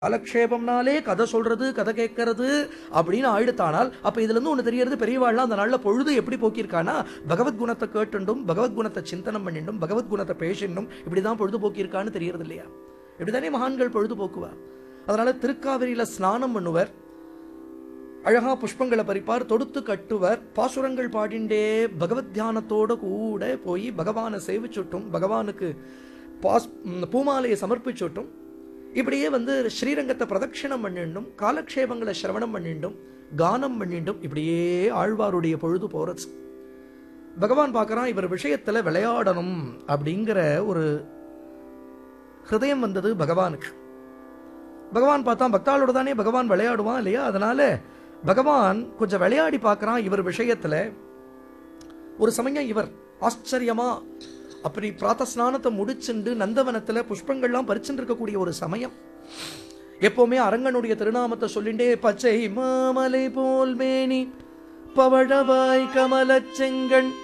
காலக்ஷேபம்னாலே கதை சொல்றது கதை கேட்கறது அப்படின்னு ஆயிடுத்தானால் அப்ப இதுல இருந்து ஒண்ணு தெரியறது பெரியவாள்லாம் அந்த நாள்ல பொழுது எப்படி போக்கியிருக்கானா பகவத்குணத்தை கேட்டுண்டும் பகவத்குணத்தை சிந்தனம் பண்ணிண்டும் பகவத்குணத்தை பேசிண்டும் இப்படிதான் பொழுது போக்கியிருக்கான்னு தெரியறது இல்லையா இப்படிதானே மகான்கள் பொழுது போக்குவார் அதனால திருக்காவிரியில ஸ்நானம் பண்ணுவர் அழகா புஷ்பங்களை பறிப்பார் தொடுத்து கட்டுவர் பாசுரங்கள் பாடிண்டே பகவத் தியானத்தோட கூட போய் பகவானை சேவிச்சுட்டும் பகவானுக்கு பாஸ் ம், பூமாலையை சமர்ப்பிச்சுட்டும் இப்படியே வந்து ஸ்ரீரங்கத்தை பிரதட்சிணம் பண்ணிண்டும் காலக்ஷேபங்களை சிரவணம் பண்ணிண்டும் கானம் பண்ணிண்டும் இப்படியே ஆழ்வாருடைய பொழுது போறது பகவான் பார்க்கறான் இவர் விஷயத்துல விளையாடணும் அப்படிங்கிற ஒரு ஹிருதயம் வந்தது பகவானுக்கு பகவான் பார்த்தா பக்தாளோட தானே பகவான் விளையாடுவான் இல்லையா அதனால பகவான் கொஞ்சம் விளையாடி பார்க்கறான் இவர் விஷயத்துல ஒரு சமயம் இவர் ஆச்சரியமா அப்படி பிராத்த ஸ்நானத்தை முடிச்சுண்டு நந்தவனத்துல புஷ்பங்கள்லாம் பறிச்சுட்டு இருக்கக்கூடிய ஒரு சமயம் எப்பவுமே அரங்கனுடைய திருநாமத்தை சொல்லிண்டே பச்சை மாமலை போல் மேனி பவழவாய் கமலச் செங்கண்